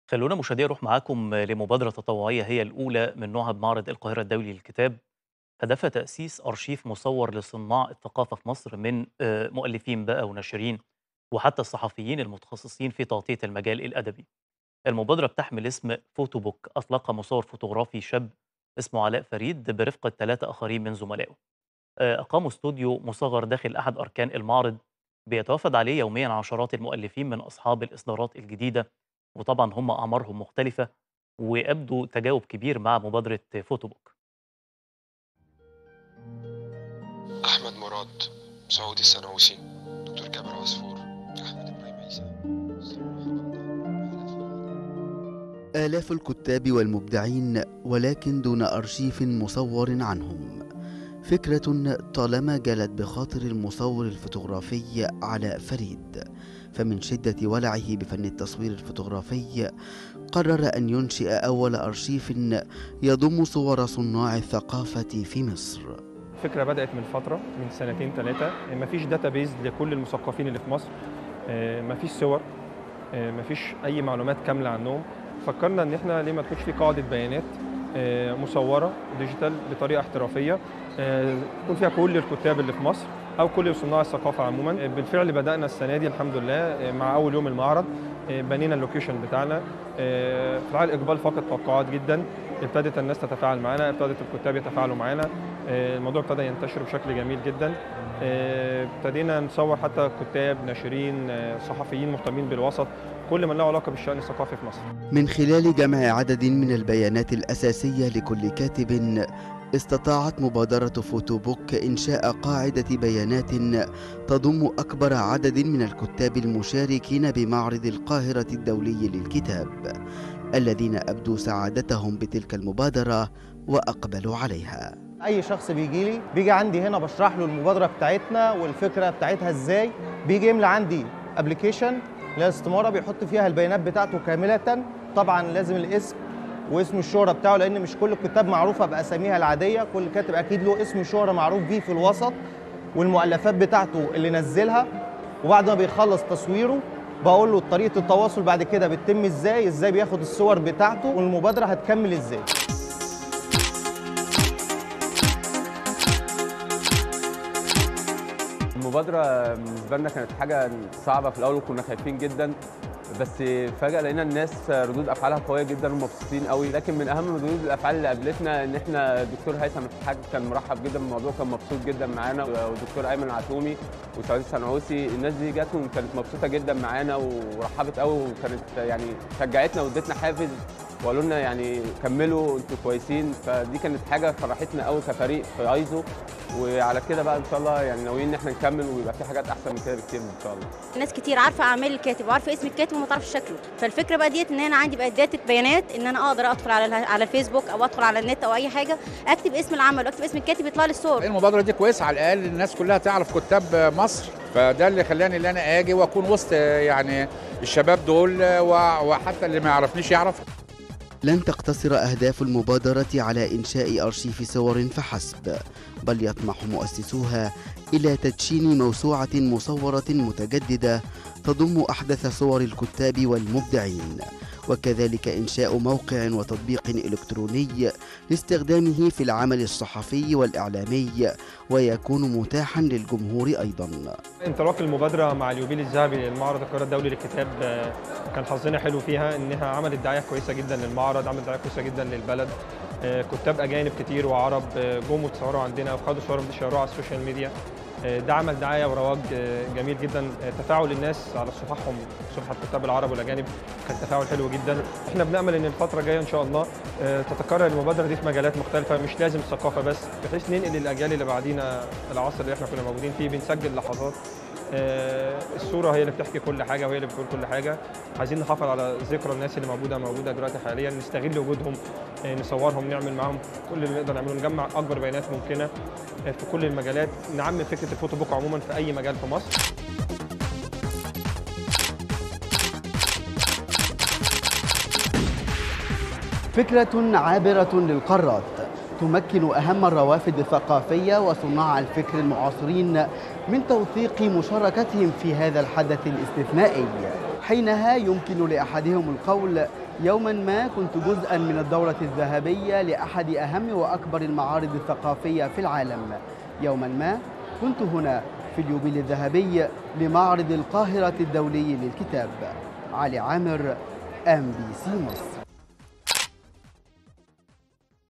خلونا مشاهدينا نروح معاكم لمبادرة تطوعية هي الأولى من نوعها بمعرض القاهرة الدولي للكتاب هدفها تأسيس أرشيف مصور لصناع الثقافة في مصر من آه، مؤلفين بقى وناشرين وحتى الصحفيين المتخصصين في تغطية المجال الأدبي المبادرة بتحمل اسم فوتو بوك أطلقها مصور فوتوغرافي شاب اسمه علاء فريد برفقة ثلاثة آخرين من زملائه آه، أقاموا استوديو مصغر داخل أحد أركان المعرض بيتوافد عليه يوميا عشرات المؤلفين من أصحاب الإصدارات الجديدة وطبعا هم أعمارهم مختلفة وأبدوا تجاوب كبير مع مبادرة فوتو بوك أحمد مراد سعودي السنوسي دكتور جابر عصفور أحمد إبراهيم عيسى آلاف الكتاب والمبدعين ولكن دون أرشيف مصور عنهم فكرة طالما جلت بخاطر المصور الفوتوغرافي علاء فريد فمن شدة ولعه بفن التصوير الفوتوغرافي قرر أن ينشئ أول أرشيف يضم صور صناع الثقافة في مصر الفكره بدات من فتره من سنتين ثلاثه مفيش داتابيز لكل المثقفين اللي في مصر آه، مفيش صور آه، مفيش اي معلومات كامله عنهم فكرنا ان احنا ليه ما تكونش في قاعده بيانات آه، مصوره ديجيتال بطريقه احترافيه آه، يكون فيها كل الكتاب اللي في مصر او كل صناع الثقافه عموما آه، بالفعل بدانا السنه دي الحمد لله آه، مع اول يوم المعرض آه، بنينا اللوكيشن بتاعنا آه، في الحقيقه الاقبال فاقد توقعات جدا ابتدت الناس تتفاعل معانا ابتدت الكتاب يتفاعلوا معانا آه، الموضوع ابتدى ينتشر بشكل جميل جدا آه، ابتدينا نصور حتى كتاب ناشرين آه، صحفيين مهتمين بالوسط كل من له علاقه بالشان الثقافي في مصر من خلال جمع عدد من البيانات الأساسية لكل كاتب استطاعت مبادرة فوتوبوك إنشاء قاعدة بيانات تضم أكبر عدد من الكتاب المشاركين بمعرض القاهرة الدولي للكتاب الذين أبدوا سعادتهم بتلك المبادرة وأقبلوا عليها اي شخص بيجي لي بيجي عندي هنا بشرح له المبادره بتاعتنا والفكره بتاعتها ازاي بيجي يملى عندي ابلكيشن اللي هي استماره بيحط فيها البيانات بتاعته كامله طبعا لازم الاسم واسم الشهره بتاعه لان مش كل الكتاب معروفه باساميها العاديه كل كاتب اكيد له اسم شهره معروف بيه في الوسط والمؤلفات بتاعته اللي نزلها وبعد ما بيخلص تصويره بقول له طريقه التواصل بعد كده بتتم ازاي ازاي بياخد الصور بتاعته والمبادره هتكمل ازاي المبادرة بالنسبة لنا كانت حاجة صعبة في الأول وكنا خايفين جدا بس فجأة لقينا الناس ردود أفعالها قوية جدا ومبسوطين قوي لكن من أهم ردود الأفعال اللي قابلتنا إن إحنا الدكتور هيثم الحاج كان مرحب جدا بالموضوع كان مبسوط جدا معانا والدكتور أيمن العتومي وسعيد السنعوسي الناس دي جت وكانت مبسوطة جدا معانا ورحبت قوي وكانت يعني شجعتنا وادتنا حافز وقالوا لنا يعني كملوا انتوا كويسين فدي كانت حاجه فرحتنا قوي كفريق في ايزو وعلى كده بقى ان شاء الله يعني ناويين ان احنا نكمل ويبقى في حاجات احسن من كده بكتير ان شاء الله ناس كتير عارفه اعمال الكاتب وعارفه اسم الكاتب وما تعرفش شكله فالفكره بقى ديت ان انا عندي بقى داتا بيانات ان انا اقدر ادخل على على الفيسبوك او ادخل على النت او اي حاجه اكتب اسم العمل واكتب اسم الكاتب يطلع لي الصور المبادرة دي كويسة على الأقل الناس كلها تعرف كتاب مصر فده اللي خلاني اللي أنا أجي وأكون وسط يعني الشباب دول و- وحتى اللي ما يعرفنيش يعرف لن تقتصر أهداف المبادرة على إنشاء أرشيف صور فحسب بل يطمح مؤسسوها إلى تدشين موسوعة مصورة متجددة تضم أحدث صور الكتاب والمبدعين وكذلك إنشاء موقع وتطبيق إلكتروني لاستخدامه في العمل الصحفي والإعلامي ويكون متاحا للجمهور أيضا انطلاق المبادره مع اليوبيل الذهبي للمعرض القاهره الدولي للكتاب آه، كان حظنا حلو فيها انها عملت دعايه كويسه جدا للمعرض عملت دعايه كويسه جدا للبلد آه، كتاب اجانب كتير وعرب آه، جم وتصوروا عندنا وخدوا صورهم شيروها على السوشيال ميديا آه، ده عمل دعايه ورواج آه، جميل جدا آه، تفاعل الناس على صفحهم صفحه الكتاب العرب والاجانب كان تفاعل حلو جدا احنا بنامل ان الفتره الجايه ان شاء الله آه، تتكرر المبادره دي في مجالات مختلفه مش لازم الثقافه بس بحيث ننقل للاجيال اللي بعدينا العصر اللي احنا كنا موجودين فيه بنسجل لحظات آه، الصوره هي اللي بتحكي كل حاجه وهي اللي بتقول كل حاجه عايزين نحافظ على ذكرى الناس اللي موجوده موجوده دلوقتي حاليا نستغل وجودهم آه، نصورهم نعمل معاهم كل اللي نقدر نعمله نجمع اكبر بيانات ممكنه آه، في كل المجالات نعمم فكره الفوتو بوك عموما في اي مجال في مصر فكرة عابرة للقارات تمكن أهم الروافد الثقافية وصناع الفكر المعاصرين من توثيق مشاركتهم في هذا الحدث الاستثنائي حينها يمكن لأحدهم القول يوما ما كنت جزءا من الدورة الذهبية لأحد أهم وأكبر المعارض الثقافية في العالم يوما ما كنت هنا في اليوبيل الذهبي لمعرض القاهرة الدولي للكتاب علي عامر ام بي سي مصر